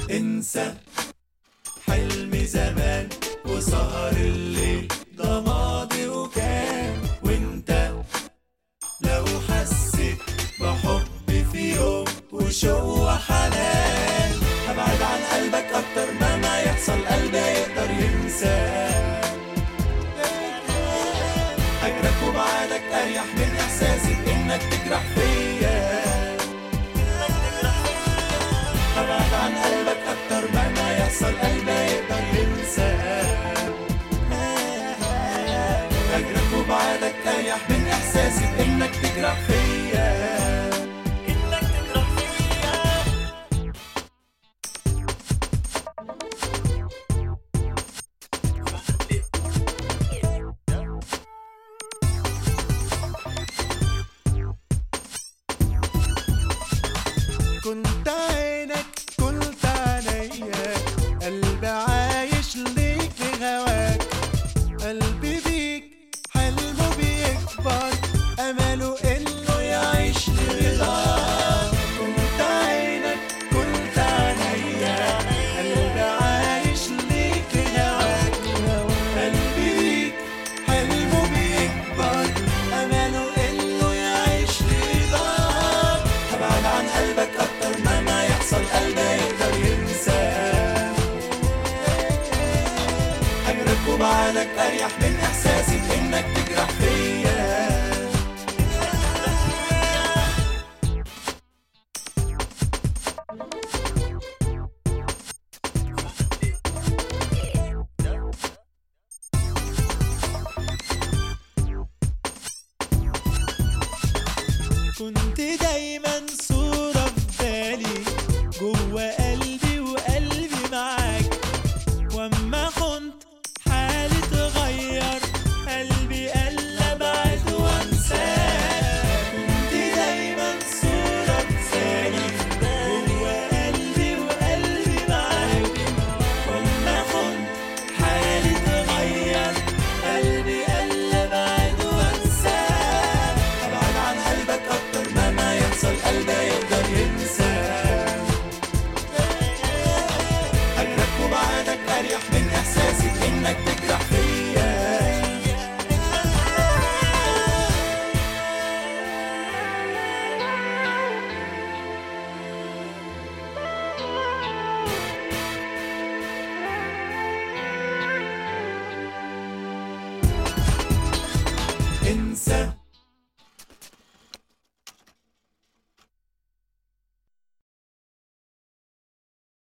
انسى حلم زمان وسهر الليل ده ماضي وكان وانت لو حسيت بحب في يوم وشوق وحنان هبعد عن قلبك اكتر ما ما يحصل قلبي يقدر ينسى هجرك وبعدك اريح من احساسي انك تجرح فيا هبعد عن قلبك اكتر ما ما يحصل قلبي يقدر ينسى هجرك وبعدك اريح من احساسي انك تجرح فيا انك تجرح فيا كنت عينك كنت عينيا قلبي عايش ليك لهواك قلبي بيك حلمه بيكبر امله انه يعيش لرضاك كنت عينك كنت عينيا قلبي عايش ليك لهواك قلبي بيك حلمه بيكبر امله انه يعيش لرضاك هبعد عن قلبك اكتر ما ما يحصل قلبي يقدر ينسى هجرك وبعدك اريح من احساسي انك تجرح فيا كنت دايما صورة في بالي جوا قلبي وقلبي معاك واما كنت حالي اتغير قلبي قل ابعد وانساك كنت دايما صورة في بالي جوا قلبي وقلبي معاك واما كنت حالي اتغير قلبي قل ابعد وانساك هبعد عن قلبك اكتر ما ما يحصل قلبي يقدر ينسى هجرك وبعدك اريح من احساسي انك تجرح فيا انسى